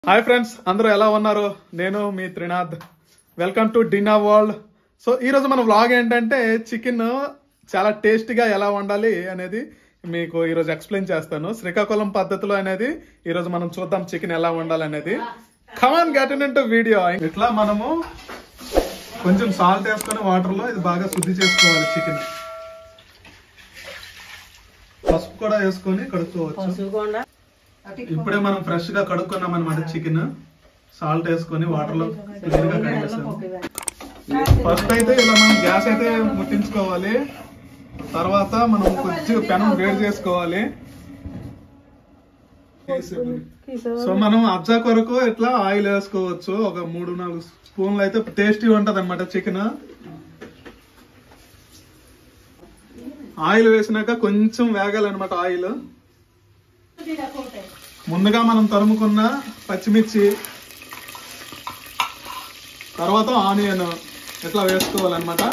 hi friends అందరూ ఎలా ఉన్నారు నేను మీ Trinath welcome to dinner world so ఈరోజు మన వ్లాగ్ ఏంటంటే చికెన్ చాలా టేస్టీగా ఎలా వండాలి అనేది మీకు ఈరోజు ఎక్స్ప్లెయిన్ చేస్తాను శ్రీకాకుళం పద్ధతిలో అనేది ఈరోజు మనం చూద్దాం చికెన్ ఎలా వండాలి అనేది కమాన్ గెట్ ఇన్ వీడియో ఇట్లా మనము కొంచెం సాల్ట్ వేసుకొని వాటర్లో ఇది బాగా శుద్ధి చేసుకోవాలి చికెన్ పసుపు కూడా వేసుకొని కడుక్కోవచ్చు ఇప్పుడే మనం ఫ్రెష్ గా కడుక్కున్నాం అనమాట చికెన్ సాల్ట్ వేసుకొని వాటర్ లో క్లీన్ గా కడిగేసాము ఫస్ట్ అయితే ఇలా మనం గ్యాస్ అయితే ముట్టించుకోవాలి తర్వాత మనం కొద్దిగా పెనం వేడి చేసుకోవాలి సో మనం అబ్జా కొరకు ఇట్లా ఆయిల్ వేసుకోవచ్చు ఒక మూడు నాలుగు స్పూన్లు అయితే టేస్టీ ఉంటది అనమాట చికెన్ ఆయిల్ వేసినాక కొంచెం వేగాలన్నమాట ఆయిల్ ముందుగా మనం తరుముకున్న పచ్చిమిర్చి తర్వాత ఆనియన్ ఇట్లా వేసుకోవాలన్నమాట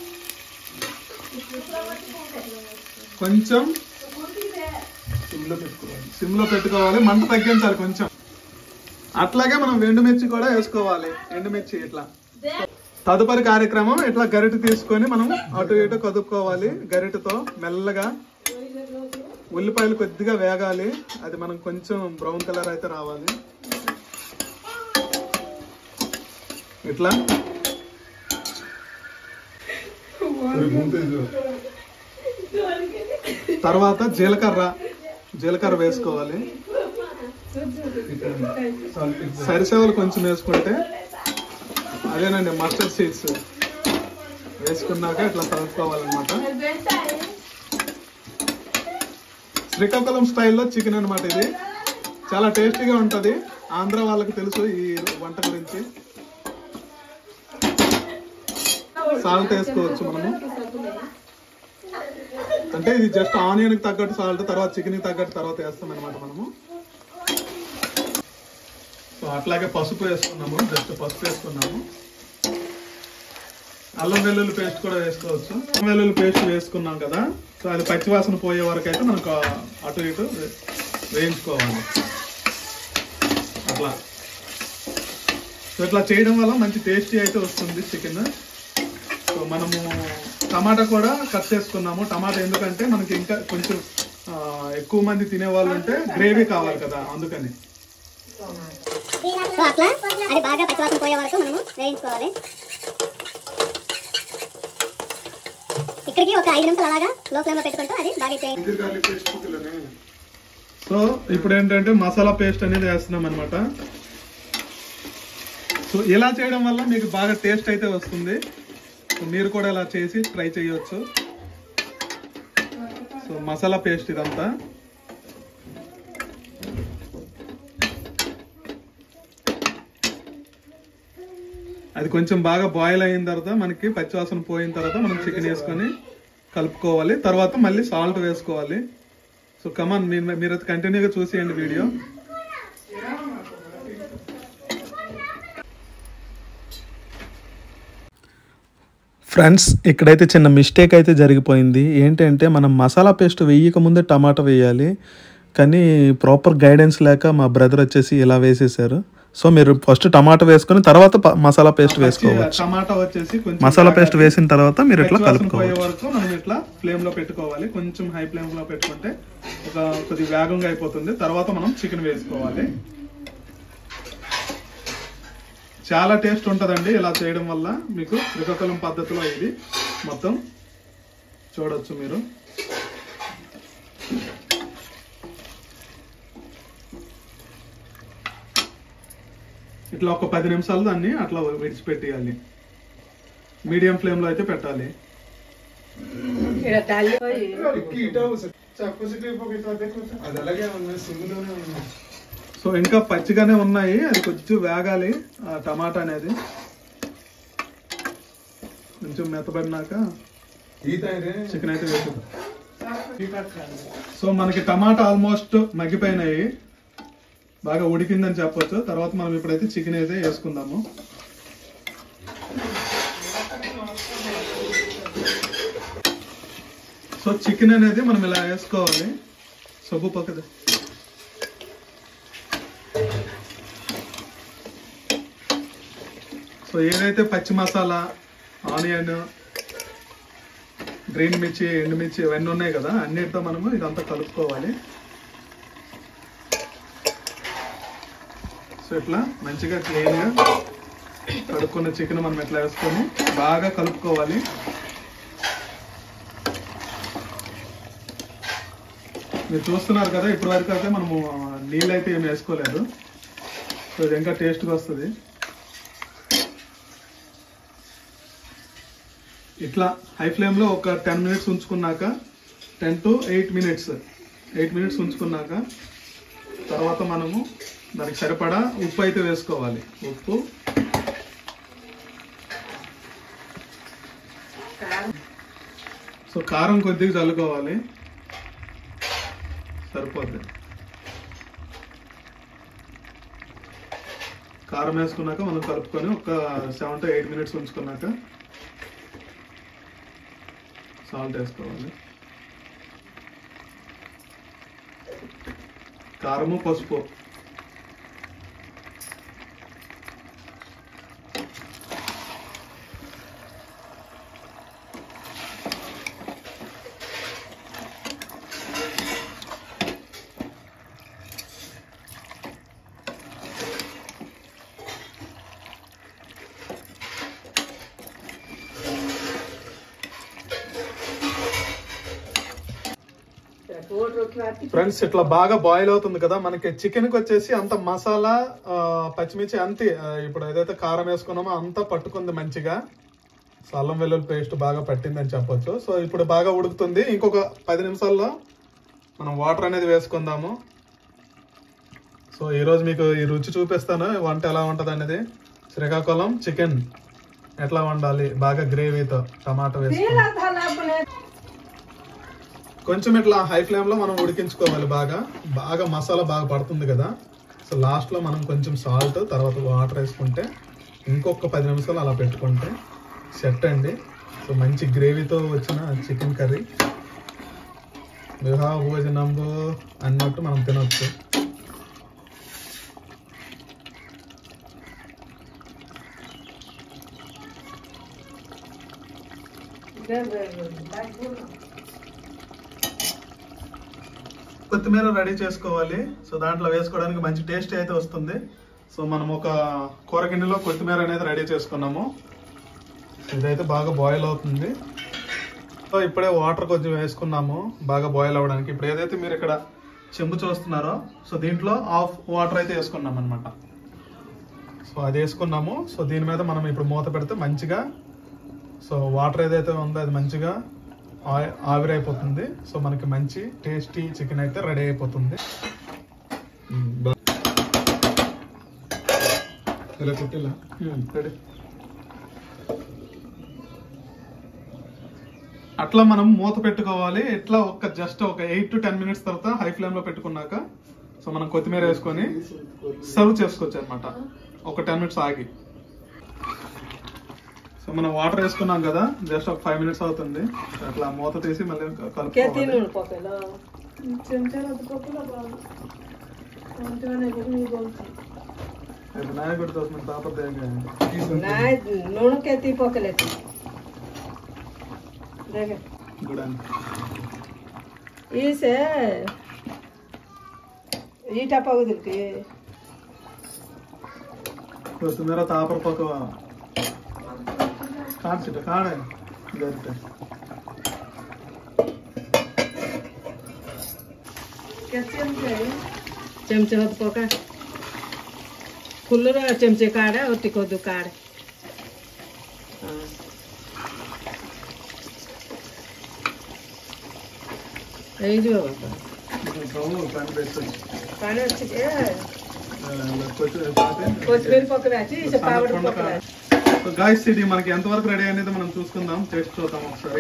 కొంచెం సిమ్లో పెట్టుకోవాలి సిమ్లో పెట్టుకోవాలి మంట తగ్గించాలి కొంచెం అట్లాగే మనం ఎండుమిర్చి కూడా వేసుకోవాలి ఎండుమిర్చి ఇట్లా తదుపరి కార్యక్రమం ఇట్లా గరిటె తీసుకొని మనం అటు ఇటు కదుపుకోవాలి గరిటెతో మెల్లగా ఉల్లిపాయలు కొద్దిగా వేగాలి అది మనం కొంచెం బ్రౌన్ కలర్ అయితే రావాలి ఇట్లా తర్వాత జీలకర్ర జీలకర్ర వేసుకోవాలి సరిసేవలు కొంచెం వేసుకుంటే అదేనండి మస్టర్డ్ సీడ్స్ వేసుకున్నాక ఇట్లా కలుపుకోవాలన్నమాట శ్రీకాకుళం స్టైల్లో చికెన్ అన్నమాట ఇది చాలా టేస్టీగా ఉంటది ఆంధ్ర వాళ్ళకి తెలుసు ఈ వంట గురించి సాల్ట్ వేసుకోవచ్చు మనము అంటే ఇది జస్ట్ ఆనియన్ కి తగ్గట్టు సాల్ట్ తర్వాత చికెన్ కి తగ్గట్టు తర్వాత వేస్తాం అనమాట మనము సో అట్లాగే పసుపు వేసుకున్నాము జస్ట్ పసుపు వేసుకున్నాము అల్లం వెల్లుల్లి పేస్ట్ కూడా వేసుకోవచ్చు అల్లం వెల్లుల్లి పేస్ట్ వేసుకున్నాం కదా సో అది పచ్చివాసన పోయే వరకు అయితే మనకు అటు ఇటు వే- వేయించుకోవాలి అట్లా సో ఇట్లా చేయడం వల్ల మంచి టేస్టీ అయితే వస్తుంది చికెన్ సో మనము టమాటా కూడా కట్ చేసుకున్నాము టమాటా ఎందుకంటే మనకి ఇంకా కొంచెం ఆ, ఎక్కువ మంది తినే వాళ్ళు ఉంటే గ్రేవీ కావాలి కదా అందుకని సో అట్లా అది బాగా పచ్చివాసన పోయే వరకు మనము వేయించుకోవాలి ఇక్కడికి ఒక ఐదు నిమిషాలు అలాగా లో ఫ్లేమ్ లో పెట్టుకుంటూ అది బాగా చేయండి సో ఇప్పుడు ఏంటంటే మసాలా పేస్ట్ అనేది వేస్తున్నాం అనమాట సో ఇలా చేయడం వల్ల మీకు బాగా టేస్ట్ అయితే వస్తుంది సో మీరు కూడా ఇలా చేసి ట్రై చేయొచ్చు సో మసాలా పేస్ట్ ఇదంతా అది కొంచెం బాగా బాయిల్ అయిన తర్వాత మనకి పచ్చివాసన పోయిన తర్వాత మనం చికెన్ వేసుకొని కలుపుకోవాలి తర్వాత మళ్ళీ సాల్ట్ వేసుకోవాలి సో కమాన్ మీరు మీరు కంటిన్యూగా చూసేయండి వీడియో ఫ్రెండ్స్ ఇక్కడైతే చిన్న మిస్టేక్ అయితే జరిగిపోయింది ఏంటంటే మనం మసాలా పేస్ట్ వేయక ముందే టమాటా వేయాలి కానీ ప్రాపర్ గైడెన్స్ లేక మా బ్రదర్ వచ్చేసి ఇలా వేసేసారు సో మీరు ఫస్ట్ టమాటా వేసుకొని తర్వాత ప- మసాలా పేస్ట్ వేసుకోవచ్చు టమాటా వచ్చేసి కొంచెం మసాలా పేస్ట్ వేసిన తర్వాత మీరు ఇట్లా పచ్చివాసన కలుపుకోవాలి పోయే వరకు మనం ఇట్లా ఫ్లేమ్ లో పెట్టుకోవాలి కొంచెం హై ఫ్లేమ్ లో పెట్టుకుంటే ఒక కొద్ది వేగంగా అయిపోతుంది తర్వాత మనం చికెన్ వేసుకోవాలి చాలా టేస్ట్ ఉంటదండి ఇలా చేయడం వల్ల మీకు శ్రీకాకుళం పద్ధతిలో ఇది మొత్తం చూడొచ్చు మీరు ఇట్లా ఒక పది నిమిషాలు దాన్ని అట్లా విడిచిపెట్టేయాలి మీడియం ఫ్లేమ్ లో అయితే పెట్టాలి అది అలాగే ఉన్నాయి సిమ్లోనే ఉన్నాయి సో ఇంకా పచ్చిగానే ఉన్నాయి అది కొంచెం వేగాలి ఆ టమాటా అనేది కొంచెం మెత్తబడినాక ఈ తైరే చికెన్ అయితే వేసేద్దాం సో మనకి టమాటా ఆల్మోస్ట్ మగ్గిపోయినాయి బాగా ఉడికిందని చెప్పొచ్చు తర్వాత మనం ఇప్పుడైతే చికెన్ అయితే వేసుకుందాము సో చికెన్ అనేది మనం ఇలా వేసుకోవాలి సబ్బు పక్కది ఏదైతే పచ్చి మసాలా ఆనియన్ గ్రీన్ మిర్చి ఎండుమిర్చి ఇవన్నీ ఉన్నాయి కదా అన్నిటితో మనము ఇదంతా కలుపుకోవాలి సో ఇట్లా మంచిగా క్లీన్గా కడుక్కున్న చికెన్ మనం ఇట్లా వేసుకొని బాగా కలుపుకోవాలి మీరు చూస్తున్నారు కదా ఇప్పటి వరకు అయితే మనము నీళ్ళు అయితే ఏమి వేసుకోలేదు సో ఇది ఇంకా టేస్ట్గా వస్తుంది ఇట్లా హై ఫ్లేమ్లో ఒక టెన్ మినిట్స్ ఉంచుకున్నాక ten to eight minutes eight minutes ఉంచుకున్నాక తర్వాత మనము దానికి సరిపడా ఉప్పు అయితే వేసుకోవాలి ఉప్పు సో కారం కొద్దిగా చల్లుకోవాలి సరిపోద్ది కారం వేసుకున్నాక మనం కలుపుకొని ఒక సెవెన్ టు ఎయిట్ మినిట్స్ ఉంచుకున్నాక సాల్ట్ వేసుకోవాలి కారము పసుపు ఫ్రెండ్స్ ఇట్లా బాగా బాయిల్ అవుతుంది కదా మనకి చికెన్ కి వచ్చేసి అంత మసాలా ఆ, పచ్చిమిర్చి అంతే ఆ, ఇప్పుడు ఏదైతే కారం వేసుకున్నామో అంతా పట్టుకుంది మంచిగా సో అల్లం వెల్లుల్లి పేస్ట్ బాగా పట్టింది అని చెప్పొచ్చు సో ఇప్పుడు బాగా ఉడుకుతుంది ఇంకొక పది నిమిషాల్లో మనం వాటర్ అనేది వేసుకుందాము సో ఈరోజు మీకు ఈ రుచి చూపిస్తాను ఈ వంట ఎలా ఉంటుంది అనేది శ్రీకాకుళం చికెన్ ఎట్లా వండాలి బాగా గ్రేవీతో టమాటా వేసుకొని కొంచెం ఇట్లా హై ఫ్లేమ్ లో మనం ఉడికించుకోవాలి బాగా బాగా మసాలా బాగా పడుతుంది కదా సో లాస్ట్ లో మనం కొంచెం సాల్ట్ తర్వాత వాటర్ వేసుకుంటే ఇంకొక పది నిమిషాలు అలా పెట్టుకుంటే సెట్ అండి సో మంచి గ్రేవీతో వచ్చిన చికెన్ కర్రీ వివాహ భోజనంబు అన్నట్టు మనం తినొచ్చు కొత్తిమీర రెడీ చేసుకోవాలి సో దాంట్లో వేసుకోవడానికి మంచి టేస్ట్ అయితే వస్తుంది సో మనం ఒక కూర గిన్నెలో కొత్తిమీర అనేది రెడీ చేసుకున్నాము ఇదైతే బాగా బాయిల్ అవుతుంది సో ఇప్పుడే వాటర్ కొంచెం వేసుకున్నాము బాగా బాయిల్ అవ్వడానికి ఇప్పుడు ఏదైతే మీరు ఇక్కడ చెంబు చూస్తున్నారో సో దీంట్లో హాఫ్ వాటర్ అయితే వేసుకున్నాం అనమాట సో అది వేసుకున్నాము సో దీని మీద మనం ఇప్పుడు మూత పెడితే మంచిగా సో వాటర్ ఏదైతే ఉందో అది మంచిగా ఆ- ఆవిరైపోతుంది సో మనకి మంచి టేస్టీ చికెన్ అయితే రెడీ అయిపోతుంది ఇలా కుట్టిలా రెడీ అట్లా మనం మూత పెట్టుకోవాలి ఇట్లా ఒక జస్ట్ ఒక ఎయిట్ టు టెన్ మినిట్స్ తర్వాత హై ఫ్లేమ్ లో పెట్టుకున్నాక సో మనం కొత్తిమీర వేసుకొని సర్వ్ చేసుకోవచ్చు అనమాట ఒక టెన్ మినిట్స్ ఆగి సో మనం వాటర్ వేసుకున్నాం కదా జస్ట్ ఒక ఫైవ్ మినిట్స్ అవుతుంది అట్లా మూత తీసి మళ్ళీ కలుపుకోవాలి రేపు నాయకుడి కోసం తాపత్రయంగా నూనె కెత్తి పొక్కలేదు గుడాన్ని ఈసే ఈ టప్ప వదిలికి కొత్తిమీర తాపర పక్క కాడ్చిట కాడే గరిట చెంచా ಹೊತ್ಕೋಕ ಕುಲ್ಲರ ಚೆಂಚೆ ಕಾಡ ಒಟ್ಟಿಕೋದು ಕಾಡ ಐದು పని పెట్టచ్చు ಪಾಣಿ ಹಚ್ಚಿಗೆ కొత్తిమీర ಕೊತ್ತಂಬರಿ ಪಕ್ಕ ಹಾಕಿ ಪಾವಡ ಪಕ್ಕ సో గాయస్ ఇది మనకి ఎంతవరకు రెడీ అనేది మనం చూసుకుందాం టేస్ట్ చూద్దాం ఒకసారి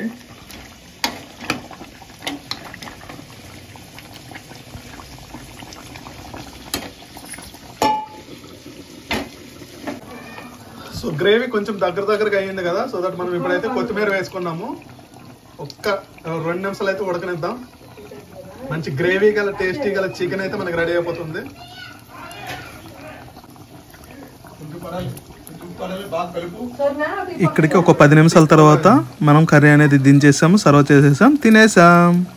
సో గ్రేవీ కొంచెం దగ్గర దగ్గరగా అయ్యింది కదా సో దట్ మనం ఇప్పుడైతే కొత్తిమీర వేసుకున్నాము ఒక్క రెండు నిమిషాలు అయితే ఉడకనిద్దాం మంచి గ్రేవీ గల టేస్టీ గల చికెన్ అయితే మనకి రెడీ అయిపోతుంది ఇక్కడికి ఒక పది నిమిషాల తర్వాత మనం కర్రీ అనేది దించేసాము సర్వ్ చేసేసాం తినేసాం